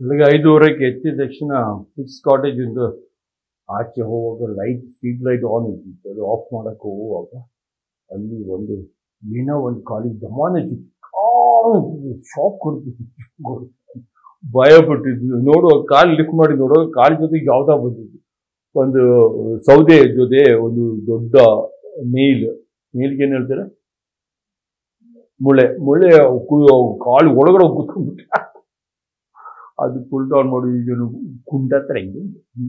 ಬೆಳಗ್ಗೆ ಐದೂವರೆಗೆ ಎತ್ತಿದ ತಕ್ಷಣ ಸಿಕ್ಸ್ ಕಾಟೇಜ್ ಇಂದ ಆಚೆ ಹೋಗುವಾಗ ಲೈಟ್ ಸ್ಟ್ರೀಟ್ ಲೈಟ್ ಆನ್ ಇರ್ತಿತ್ತು ಅದು ಆಫ್ ಮಾಡಕ್ಕೆ ಹೋಗುವಾಗ ಅಲ್ಲಿ ಒಂದು ಏನೋ ಒಂದು ಕಾಲಿಗೆ ದಮಾನ ಶಾಕ್ ಕೊಡ್ತಿತ್ತು ಭಯ ಪಟ್ಟಿದ್ದು ನೋಡುವ ಕಾಲು ಲಿಫ್ಟ್ ಮಾಡಿ ನೋಡುವ ಕಾಲ್ ಜೊತೆಗೆ ಯಾವ್ದಾ ಬಂದಿದ್ದು ಒಂದು ಸೌದೆ ಜೊತೆ ಒಂದು ದೊಡ್ಡ ಮೇಲ್ ಮೇಲ್ಗೆ ಏನ್ ಹೇಳ್ತಾರೆ ಮುಳೆ ಮುಳೆ ಕು- ಕಾಲು ಒಳಗಡೆ ಹೋಗ್ ಕೂತ್ಕೊಂಡ್ಬಿಟ್ಟೆ ಅದು ಫುಲ್ ಡೌನ್ ಮಾಡಿ ಈಗ ಕುಂಡ ಹತ್ರ ಹೆಂಗೆ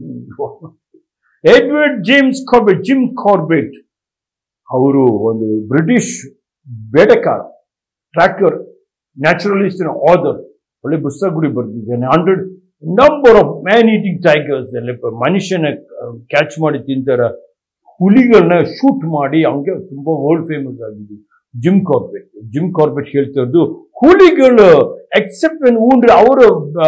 Edward James Corbett Jim Corbett ಅವರು ಒಂದು ಬ್ರಿಟಿಷ್ ಬೇಟೆಕಾರ ಟ್ರ್ಯಾಕರ್ ನ್ಯಾಚುರಲಿಸ್ಟ್ ಆದರ್ ಒಳ್ಳೆ ಪುಸ್ತಕಗಳು ಬರೆದಿದ್ದಾನೆ hundred number of man eating tigers ಎಲ್ಲ ಮನುಷ್ಯನ ಕ್ಯಾಚ್ ಮಾಡಿ ತಿಂತಾರ ಹುಲಿಗಳನ್ನ ಶೂಟ್ ಮಾಡಿ ಹಂಗೆ ತುಂಬಾ ವರ್ಲ್ಡ್ ಫೇಮಸ್ ಆಗಿದೆ ಜಿಮ್ ಕಾರ್ಬೆಟ್ ಜಿಮ್ ಕಾರ್ಬೆಟ್ ಹೇಳ್ತಾ ಇರೋದು ಹುಲಿಗಳು ಎಕ್ಸೆಪ್ಟ್ ಊಂಡ್ರೆ ಅವರು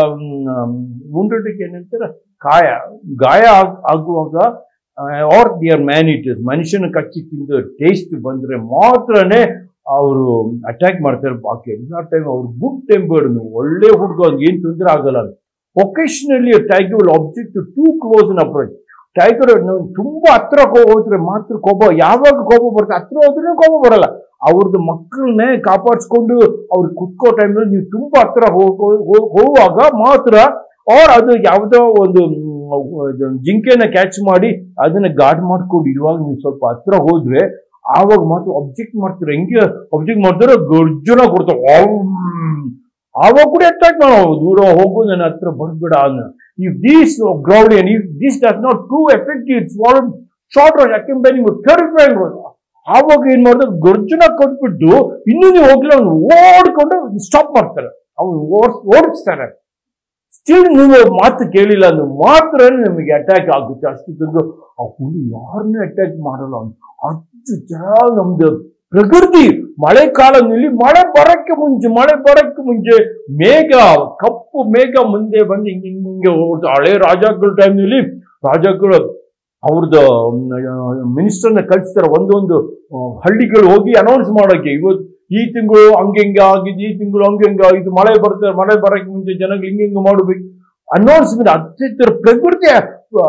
ಊಂಡ್ರಕ್ಕೆ ಏನಂತಾರೆ ಕಾಯ ಗಾಯ ಆಗ್- ಆಗುವಾಗ ಆರ್ ದಿಯರ್ ಮ್ಯಾನ್ ಇಟರ್ಸ್ ಮನುಷ್ಯನ ಕಚ್ಚಿ ತಿಂದು ಟೇಸ್ಟ್ ಬಂದ್ರೆ ಮಾತ್ರನೇ ಅವರು ಅಟ್ಯಾಕ್ ಮಾಡ್ತಾರೆ ಬಾಕಿ ಎಲ್ಲ ಟೈಮ್ ಅವ್ರು ಗುಡ್ ಟೆಂಪರ್ಡ್ ಒಳ್ಳೆ ಹುಡುಗ ಅವ್ನಿಗೆ ಏನ್ ತೊಂದರೆ ಆಗಲ್ಲ occasionally tiger will object too close in approach tiger ತುಂಬಾ ಹತ್ರ ಹೋದ್ರೆ ಮಾತ್ರ ಕೋಪ ಯಾವಾಗ ಕೋಪ ಬರುತ್ತೆ ಹತ್ರ ಹೋದ್ರೆ ಕೋಪ ಬರಲ್ಲ ಅವ್ರದ್ದು ಮಕ್ಕಳನ್ನೇ ಕಾಪಾಡಿಸ್ಕೊಂಡು ಅವ್ರು ಕುತ್ಕೋ ಟೈಮಲ್ಲಿ ನೀವು ತುಂಬಾ ಹತ್ರ ಹೋಗೋ- ಹೋ- ಹೋಗುವಾಗ ಮಾತ್ರ ಅವ್ರು ಅದು ಯಾವುದೋ ಒಂದು ಮ್, ಇದು ಜಿಂಕೆನ ಕ್ಯಾಚ್ ಮಾಡಿ ಅದನ್ನ ಗಾರ್ಡ್ ಮಾಡ್ಕೊಂಡು ಇರುವಾಗ ನೀವು ಸ್ವಲ್ಪ ಹತ್ರ ಹೋದ್ರೆ ಆವಾಗ ಮಾತ್ರ ಅಬ್ಜೆಕ್ಟ್ ಮಾಡ್ತಾರೆ ಹೆಂಗೆ ಅಬ್ಜೆಕ್ಟ್ ಮಾಡ್ತಾರೆ ಗರ್ಜನ ಕೊಡ್ತಾರೆ ಅವ್ಮ್. ಆವಾಗ ಕೂಡ ಅಟ್ಯಾಕ್ ಮಾಡೋ ದೂರ ಹೋಗು ನನ್ನ ಹತ್ರ ಬರ್ಬೇಡ ಅನ್ನೋ if these ground if this does not too effective it's short road ಯಾಕೆಂದ್ರೆ ನಿಮ್ಗೆ ಟೆರಿಫೈಂಗ್ ಆವಾಗ ಏನ್ ಮಾಡಿದ್ರೆ ಗರ್ಜನ ಕೊಟ್ಬಿಟ್ಟು ಇನ್ನೂ ನೀವು ಹೋಗ್ಲಿಲ್ಲ ಅವ್ನು ಓಡ್ಕೊಂಡು ಸ್ಟಾಪ್ ಮಾಡ್ತಾರೆ ಅವ್ನು ಓಡಿಸ್ ಓಡಿಸ್ತಾರೆ ಸ್ಟಿಲ್ ನೀವು ಮಾತು ಕೇಳಿಲ್ಲ ಅಂದ್ರೆ ಮಾತ್ರ ನಿಮಗೆ ಅಟ್ಯಾಕ್ ಆಗುತ್ತೆ ಅಷ್ಟು ತಂದು ಆ ಹುಲಿ ಯಾರನ್ನೇ ಅಟ್ಯಾಕ್ ಮಾಡಲ್ಲ ಅವ್ನು ಅಷ್ಟು ಚೆನ್ನಾಗಿ ನಮ್ದು ಪ್ರಕೃತಿ ಮಳೆಕಾಲದಲ್ಲಿ ಮಳೆ ಬರಕ್ಕೆ ಮುಂಚೆ ಮಳೆ ಬರಕ್ಕೆ ಮುಂಚೆ ಮೇಘ ಕಪ್ಪು ಮೇಘ ಮುಂದೆ ಬಂದು ಹಿಂಗೆ ಹಿಂಗೆ ಹಿಂಗೆ ಹೋಗುತ್ತೆ ಹಳೆ ರಾಜಗಳ ಟೈಮ್ನಲ್ಲಿ ರಾಜಗಳು ಅವ್ರದ್ದು ಮಿನಿಸ್ಟರ್ನ ಕಳಿಸ್ತಾರೆ ಒಂದೊಂದು ಆ, ಹಳ್ಳಿಗಳು ಹೋಗಿ ಅನೌನ್ಸ್ ಮಾಡೋಕೆ ಇವತ್ತು ಈ ತಿಂಗಳು ಹಂಗೆ ಹಿಂಗೆ ಆಗಿದೆ ಈ ತಿಂಗಳು ಹಂಗೆ ಹಿಂಗೆ ಇದು ಮಳೆ ಬರ್ತದೆ ಮಳೆ ಬರಕ್ಕೆ ಮುಂಚೆ ಜನಗಳು ಹಿಂಗೆ ಹಿಂಗೆ ಮಾಡಬೇಕು ಅನೌನ್ಸ್ಮೆಂಟ್ ಅತ್ಯಂತ ಪ್ರಕೃತಿ ಆ,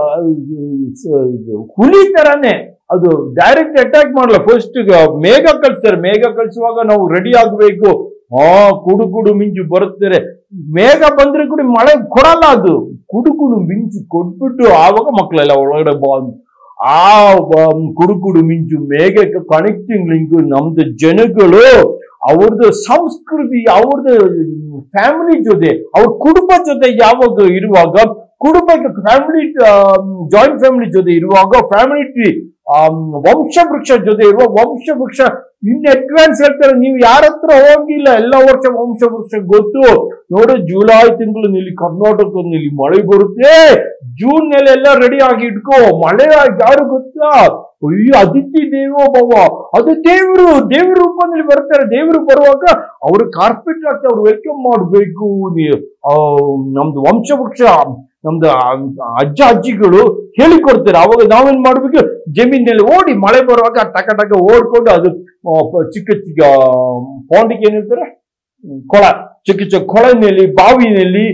ಸ- ಇದು ಹುಲಿ ತರಾನೇ ಅದು ಡೈರೆಕ್ಟ್ ಅಟ್ಯಾಕ್ ಮಾಡಲ್ಲ ಫಸ್ಟ್ ಮೇಘ ಕಳಿಸ್ತಾರೆ ಮೇಘ ಕಳಿಸುವಾಗ ನಾವು ರೆಡಿ ಆಗಬೇಕು ಆ ಕುಡು ಕುಡು ಮಿಂಚು ಬರುತ್ತಾರೆ ಮೇಘ ಬಂದ್ರೆ ಕೂಡ ಮಳೆ ಕೊಡಲ್ಲ ಅದು ಕುಡು ಕುಡು ಮಿಂಚು ಕೊಟ್ಬಿಟ್ಟು ಆವಾಗ ಮಕ್ಕಳೆಲ್ಲ ಒಳಗಡೆ ಬಂದು ಆ ಬ- ಕುಡು ಕುಡು ಮಿಂಚು ಮೇಘಕ್ಕೆ ಕನೆಕ್ಟಿಂಗ್ ಲಿಂಕ್ ನಮ್ದು ಜನಗಳು ಅವ್ರದ್ದು ಸಂಸ್ಕೃತಿ ಅವ್ರದ್ದು ಫ್ಯಾಮಿಲಿ ಜೊತೆ ಅವ್ರ ಕುಟುಂಬ ಜೊತೆ ಯಾವಾಗ ಇರುವಾಗ ಕುಟುಂಬಕ್ಕೆ ಫ್ಯಾಮಿಲಿ ಜಾಯಿಂಟ್ ಫ್ಯಾಮಿಲಿ ಜೊತೆ ಇರುವಾಗ ಫ್ಯಾಮಿಲಿ ಟ್ರೀ ವಂಶ ವೃಕ್ಷ ಜೊತೆ ಇರುವ ವಂಶ ವೃಕ್ಷ ಇನ್ ಅಡ್ವಾನ್ಸ್ ಹೇಳ್ತಾರೆ ನೀವು ಯಾರ ಹತ್ರ ಹೋಗಿಲ್ಲ ಎಲ್ಲ ವರ್ಷ ವಂಶ ವೃಕ್ಷ ಗೊತ್ತು ನೋಡು ಜುಲೈ ತಿಂಗಳಲ್ಲಿ ಕರ್ನಾಟಕದಲ್ಲಿ ಮಳೆ ಬರುತ್ತೆ ಜೂನ್ ನಲ್ಲಿ ಎಲ್ಲ ರೆಡಿ ಆಗಿ ಇಟ್ಕೋ ಮಳೆ ಯಾರು ಗೊತ್ತಾ ಅಯ್ಯೋ ಅದಿತಿ ದೇವೋ ಭವ ಅದು ದೇವರು ದೇವ್ರ ರೂಪದಲ್ಲಿ ಬರ್ತಾರೆ ದೇವರು ಬರುವಾಗ ಅವರು ಕಾರ್ಪೆಟ್ ಹಾಕಿ ಅವ್ರು ವೆಲ್ಕಮ್ ಮಾಡಬೇಕು ನಮ್ದು ವಂಶವೃಕ್ಷ ನಮ್ದು ಆ- ಅಜ್ಜ ಅಜ್ಜಿಗಳು ಹೇಳಿಕೊಡ್ತಾರೆ ಅವಾಗ ನಾವೇನ್ ಮಾಡ್ಬೇಕು ಜಮೀನಲ್ಲಿ ಓಡಿ ಮಳೆ ಬರುವಾಗ ಟಕ ಟಕ ಓಡ್ಕೊಂಡು ಅದು ಆ, ಪ- ಚಿಕ್ಕ ಚಿಕ್ಕ ಪಾಂಡಿಗೆ ಏನ್ ಹೇಳ್ತಾರೆ ಹ್ಮ್, ಕೊಳ ಚಿಕ್ಕ ಚಿಕ್ಕ ಕೊಳನಲ್ಲಿ ಬಾವಿನಲ್ಲಿ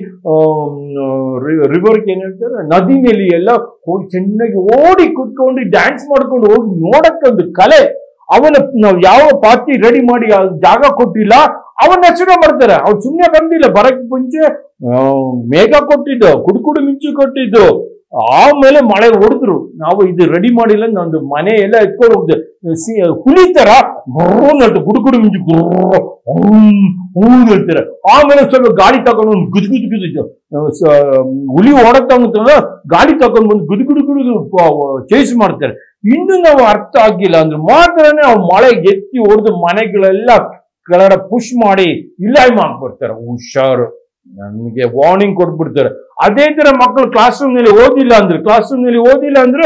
ರಿವರ್ಗೆ ಏನ್ ಹೇಳ್ತಾರೆ ನದಿನಲ್ಲಿ ಎಲ್ಲ ಹೋಗಿ ಚೆನ್ನಾಗಿ ಓಡಿ ಕುತ್ಕೊಂಡು ಡ್ಯಾನ್ಸ್ ಮಾಡ್ಕೊಂಡು ಹೋಗಿ ನೋಡಕ್ಕೊಂದು ಕಲೆ ಅವನ ನಾವು ಯಾವ ಪಾರ್ಟಿ ರೆಡಿ ಮಾಡಿ ಆ ಜಾಗ ಕೊಟ್ಟಿಲ್ಲ ಅವನ ಹೆಸರು ಮಾಡ್ತಾರೆ ಅವ್ನು ಸುಮ್ಮನೆ ಬಂದಿಲ್ಲ ಬರಕ್ ಮುಂಚೆ ಆ, ಮೇಘ ಕೊಟ್ಟಿದ್ದು ಕುಡುಕುಡು ಮಿಂಚು ಕೊಟ್ಟಿದ್ದು ಆಮೇಲೆ ಮಳೆ ಹೊಡೆದ್ರು ನಾವು ಇದು ರೆಡಿ ಮಾಡಿಲ್ಲ ನಂದು ಮನೆ ಎಲ್ಲ ಎತ್ಕೊಂಡು ಹೋಗ್ದೆ ಸಿ ಹುಲಿ ತರ ಅಂತ ಗುಡುಗುಡು ಮಿಂಚು ಗುರ್ರ್, ಹ್ಮ್, ಹ್ಮ್ ಹೇಳ್ತಾರೆ ಆಮೇಲೆ ಸ್ವಲ್ಪ ಗಾಡಿ ತಗೊಂಡು ಒಂದು ಗುದ್ ಗುದ್ ಗುದ್ ಸ- ಹುಲಿ ಓಡಕ್ತಾಗತ್ತಲ್ಲ ಗಾಡಿ ತಗೊಂಡು ಬಂದು ಗುದ್ ಗುಡ್ ಗುಡ್ ಚೇಸ್ ಮಾಡ್ತಾರೆ ಇನ್ನು ನಾವು ಅರ್ಥ ಆಗಿಲ್ಲ ಅಂದ್ರೆ ಮಾತ್ರನೇ ಅವ್ ಮಳೆ ಎತ್ತಿ ಹೊಡೆದು ಮನೆಗಳೆಲ್ಲ ಕೆಳಗಡೆ ಪುಷ್ ಮಾಡಿ ಇಲ್ಲಾಯ್ ಮಾಡ್ಬಿಡ್ತಾರೆ ಹುಷಾರು ನನ್ಗೆ ವಾರ್ನಿಂಗ್ ಕೊಟ್ಬಿಡ್ತಾರೆ ಅದೇ ತರ ಮಕ್ಕಳು ಕ್ಲಾಸ್ ರೂಮ್ ನಲ್ಲಿ ಓದಿಲ್ಲ ಅಂದ್ರೆ ಕ್ಲಾಸ್ ರೂಮ್ ನಲ್ಲಿ ಓದಿಲ್ಲ ಅಂದ್ರೆ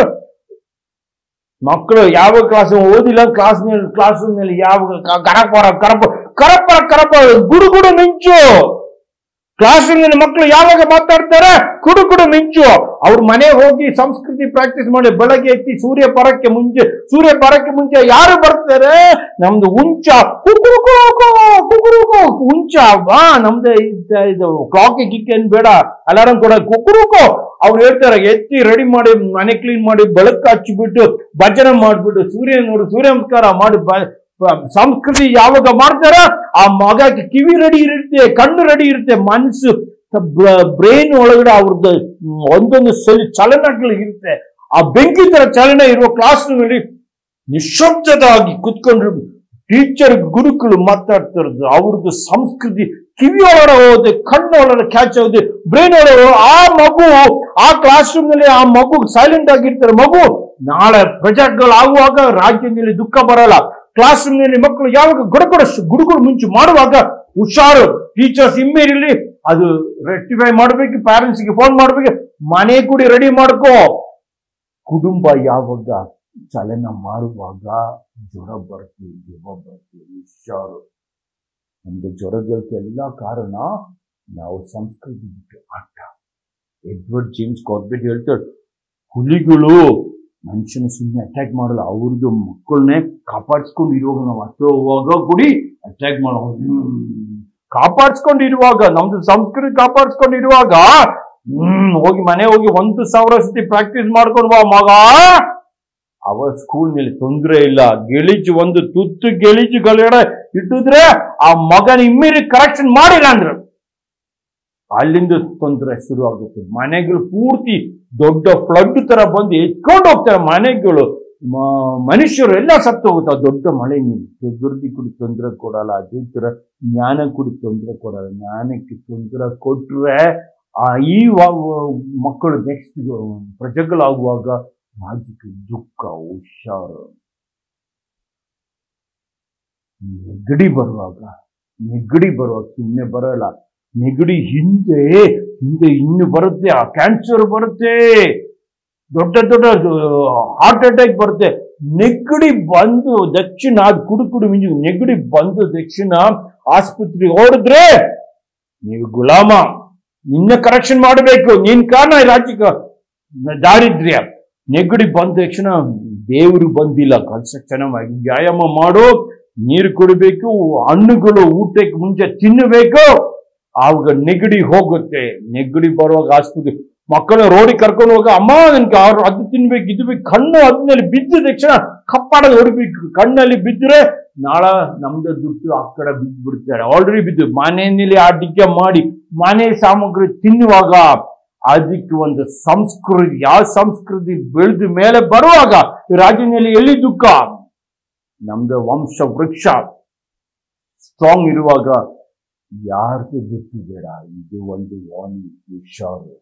ಮಕ್ಕಳು ಯಾವ ಕ್ಲಾಸ್ ಓದಿಲ್ಲ ಕ್ಲಾಸ್ ಕ್ಲಾಸ್ ರೂಮ್ ನಲ್ಲಿ ಯಾವ ಕ- ಕರಪರ ಕರಪ ಕರಪರ ಕರಪ ಗುಡು ಗುಡು ಮಿಂಚು ಕ್ಲಾಸ್ ರೂಮ್ನಲ್ಲಿ ಮಕ್ಕಳು ಯಾವಾಗ ಮಾತಾಡ್ತಾರೆ ಕುಡು ಕುಡು ಮಿಂಚು ಅವ್ರ ಮನೆ ಹೋಗಿ ಸಂಸ್ಕೃತಿ ಪ್ರಾಕ್ಟೀಸ್ ಮಾಡಿ ಬೆಳಗ್ಗೆ ಎತ್ತಿ ಸೂರ್ಯ ಬರಕ್ಕೆ ಮುಂಚೆ ಸೂರ್ಯ ಬರಕ್ಕೆ ಮುಂಚೆ ಯಾರು ಬರ್ತಾರೆ ನಮ್ದು ಉಂಚ ಕುಕುರುಕು ಕುಕುರುಕು ಉಂಚ ಬಾ ನಮ್ದು ಇದ್- ಇದು ಕ್ಲಾಕ್ ಗಿಕ್ ಏನ್ ಬೇಡ ಅಲಾರಂ ಕೊಡ ಕುಕುರುಕು ಅವ್ರು ಹೇಳ್ತಾರೆ ಎತ್ತಿ ರೆಡಿ ಮಾಡಿ ಮನೆ ಕ್ಲೀನ್ ಮಾಡಿ ಬೆಳಕು ಹಚ್ಚಿಬಿಟ್ಟು ಭಜನೆ ಮಾಡ್ಬಿಟ್ಟು ಸೂರ್ಯ ನೋಡಿ ಸೂರ್ಯ ನಮಸ್ಕಾರ ಮಾಡಿ ಬ- ಬ- ಸಂಸ್ಕೃತಿ ಯಾವಾಗ ಮಾಡ್ತಾರ ಆ ಮಗಕ್ಕೆ ಕಿವಿ ರೆಡಿ ಇರುತ್ತೆ ಕಣ್ಣು ರೆಡಿ ಇರುತ್ತೆ ಮನ್ಸು ಬ್ರೈನ್ ಒಳಗಡೆ ಅವ್ರದ್ದು ಒಂದೊಂದು ಸೆಲ್ ಚಲನಗಳು ಇರುತ್ತೆ ಆ ಬೆಂಕಿ ತರ ಚಲನೆ ಇರುವ ಕ್ಲಾಸ್ ರೂಮಲ್ಲಿ ನಿಶಬ್ದವಾಗಿ ಕುತ್ಕೊಂಡ್ರು ಟೀಚರ್ ಗುರುಗಳು ಮಾತಾಡ್ತಿರೋದು ಅವ್ರದ್ದು ಸಂಸ್ಕೃತಿ ಕಿವಿ ಒಳಗಡೆ ಹೋದೆ ಕಣ್ಣು ಒಳಗಡೆ ಕ್ಯಾಚ್ ಆಗುತ್ತೆ ಬ್ರೈನ್ ಒಳಗಡೆ ಆ ಮಗು ಆ ಕ್ಲಾಸ್ ರೂಮ್ ನಲ್ಲಿ ಆ ಮಗು ಸೈಲೆಂಟ್ ಆಗಿರ್ತಾರೆ ಮಗು ನಾಳೆ ಪ್ರೊಜೆಕ್ಟ್ಗಳು ಆಗುವಾಗ ರಾಜ್ಯದಲ್ಲಿ ದುಃಖ ಬರಲ್ಲ ಕ್ಲಾಸ್ ರೂಮ್ ನಲ್ಲಿ ಮಕ್ಕಳು ಯಾವಾಗ ಗುಡಗುಡ ಗುಡುಗುಡು ಮುಂಚೆ ಮಾಡುವಾಗ ಹುಷಾರು ಟೀಚರ್ಸ್ ಇಮ್ಮೇರಿಲಿ ಅದು ರೆಕ್ಟಿಫೈ ಮಾಡ್ಬೇಕು ಪ್ಯಾರೆಂಟ್ಸ್ ಗೆ ಫೋನ್ ಮಾಡ್ಬೇಕು ಮನೆ ಕೂಡಿ ರೆಡಿ ಮಾಡ್ಕೋ ಕುಟುಂಬ ಯಾವಾಗ ಚಲನ ಮಾಡುವಾಗ ಜ್ವರ ಬರುತ್ತೆ ದೆವ್ವ ಬರುತ್ತೆ ಹುಷಾರು ನಮ್ಗೆ ಜ್ವರಗಳಿಗೆ ಎಲ್ಲ ಕಾರಣ ನಾವು ಸಂಸ್ಕೃತಿ ಬಿಟ್ಟು ಆಟ ಎಡ್ವರ್ಡ್ ಜೇಮ್ಸ್ ಕಾರ್ಬೆಟ್ ಹೇಳ್ತಾರೆ ಹುಲಿಗಳು ಮನುಷ್ಯನ ಸುಮ್ಮನೆ ಅಟ್ಯಾಕ್ ಮಾಡಲ್ಲ ಅವ್ರದ್ದು ಮಕ್ಕಳನ್ನೇ ಕಾಪಾಡಿಸ್ಕೊಂಡು ಇರುವಾಗ ನಾವು ಹತ್ರ ಹೋಗುವಾಗ ಕೂಡಿ ಅಟ್ಯಾಕ್ ಮಾಡೋ ಕಾಪಾಡಿಸ್ಕೊಂಡು ಇರುವಾಗ ನಮ್ದು ಸಂಸ್ಕೃತಿ ಕಾಪಾಡಿಸ್ಕೊಂಡು ಇರುವಾಗ ಹ್ಮ್ ಹೋಗಿ ಮನೆ ಹೋಗಿ ಒಂದು ಸಾವಿರ ಸತಿ ಪ್ರಾಕ್ಟೀಸ್ ಮಾಡ್ಕೊಂಡು ಬಾ ಮಗ ಅವ ಸ್ಕೂಲ್ ನಲ್ಲಿ ತೊಂದರೆ ಇಲ್ಲ ಗೆಳಿಜು ಒಂದು ತುತ್ತು ಗೆಳಿಜುಗಳ ಇಟ್ಟಿದ್ರೆ ಆ ಮಗನ ಇಮ್ಮಿರಿ ಕರೆಕ್ಷನ್ ಮಾಡಿಲ್ಲ ಅಂದ್ರೆ ಅಲ್ಲಿಂದ ತೊಂದರೆ ಶುರು ಆಗುತ್ತೆ ಮನೆಗಳು ಪೂರ್ತಿ ದೊಡ್ಡ ಫ್ಲಡ್ ತರ ಬಂದು ಎತ್ಕೊಂಡು ಹೋಗ್ತಾರೆ ಮನೆಗಳು ಮ- ಮನುಷ್ಯರು ಎಲ್ಲ ಸತ್ತು ಹೋಗುತ್ತೆ ಆ ದೊಡ್ಡ ಮಳೆ ನೀರು ದುರ್ದಿ ಕುಡಿ ತೊಂದರೆ ಕೊಡಲ್ಲ ಅದೇ ತರ ಜ್ಞಾನ ಕುಡಿ ತೊಂದರೆ ಕೊಡಲ್ಲ ಜ್ಞಾನಕ್ಕೆ ತೊಂದರೆ ಕೊಟ್ರೆ ಆ ಈ ವ- ವ- ಮಕ್ಕಳು ನೆಕ್ಸ್ಟ್ ಪ್ರಜೆಗಳಾಗುವಾಗ ರಾಜಕೀಯ ದುಃಖ ಹುಷಾರು ನೆಗಡಿ ಬರುವಾಗ ನೆಗಡಿ ಬರುವಾಗ ಸುಮ್ಮನೆ ಬರಲ್ಲ ನೆಗಡಿ ಹಿಂದೆ ಹಿಂದೆ ಇನ್ನು ಬರುತ್ತೆ ಆ ಕ್ಯಾನ್ಸರ್ ಬರುತ್ತೆ ದೊಡ್ಡ ದೊಡ್ಡ ಹಾರ್ಟ್ ಅಟ್ಯಾಕ್ ಬರುತ್ತೆ ನೆಗಡಿ ಬಂದು ದಕ್ಷಿಣ ಅದು ಕುಡು ಕುಡು ಮಿಂಜು ನೆಗಡಿ ಬಂದು ದಕ್ಷಿಣ ಆಸ್ಪತ್ರೆಗೆ ಓಡಿದ್ರೆ ನೀವು ಗುಲಾಮ ನಿನ್ನ ಕರೆಕ್ಷನ್ ಮಾಡಬೇಕು ನಿನ್ ಕಾರಣ ಈ ರಾಜ್ಯಕ್ಕೆ ದಾರಿದ್ರ್ಯ ನೆಗಡಿ ಬಂದ ತಕ್ಷಣ ದೇವರು ಬಂದಿಲ್ಲ ಕಳ್ಸ ಚೆನ್ನಾಗಿ ವ್ಯಾಯಾಮ ಮಾಡು ನೀರು ಕುಡಿಬೇಕು ಹಣ್ಣುಗಳು ಊಟಕ್ಕೆ ಮುಂಚೆ ತಿನ್ನಬೇಕು ಆವಾಗ ನೆಗಡಿ ಹೋಗುತ್ತೆ ನೆಗಡಿ ಬರುವಾಗ ಆಸ್ಪತ್ರೆ ಮಕ್ಕಳು ರೋಡಿಗೆ ಕರ್ಕೊಂಡು ಹೋಗ ಅಮ್ಮ ನನ್ಗೆ ಅವ್ರು ಅದು ತಿನ್ಬೇಕು ಇದು ಬೇಕು ಕಣ್ಣು ಅದ್ಮೇಲೆ ಬಿದ್ದ ತಕ್ಷಣ ಕಪ್ಪಾಡೋದು ಹೊಡಿಬೇಕು ಕಣ್ಣಲ್ಲಿ ಬಿದ್ದರೆ ನಾಳ ನಮ್ದು ದುಡ್ಡು ಆ ಕಡೆ ಬಿದ್ದು ಬಿಡ್ತಾರೆ ಆಲ್ರೆಡಿ ಬಿದ್ದು ಮನೆಯಲ್ಲಿ ಅಡಿಗೆ ಮಾಡಿ ಮನೆ ಸಾಮಗ್ರಿ ತಿನ್ನುವಾಗ ಅದಕ್ಕೆ ಒಂದು ಸಂಸ್ಕೃತಿ ಯಾವ ಸಂಸ್ಕೃತಿ ಬೆಳೆದ ಮೇಲೆ ಬರುವಾಗ ಈ ರಾಜ್ಯದಲ್ಲಿ ಎಲ್ಲಿ ದುಃಖ ನಮ್ದು ವಂಶ ವೃಕ್ಷ ಸ್ಟ್ರಾಂಗ್ ಇರುವಾಗ ಯಾರ್ದು ದುಡ್ಡು ಬೇಡ ಇದು ಒಂದು ವಾಣಿ ಹುಷಾರು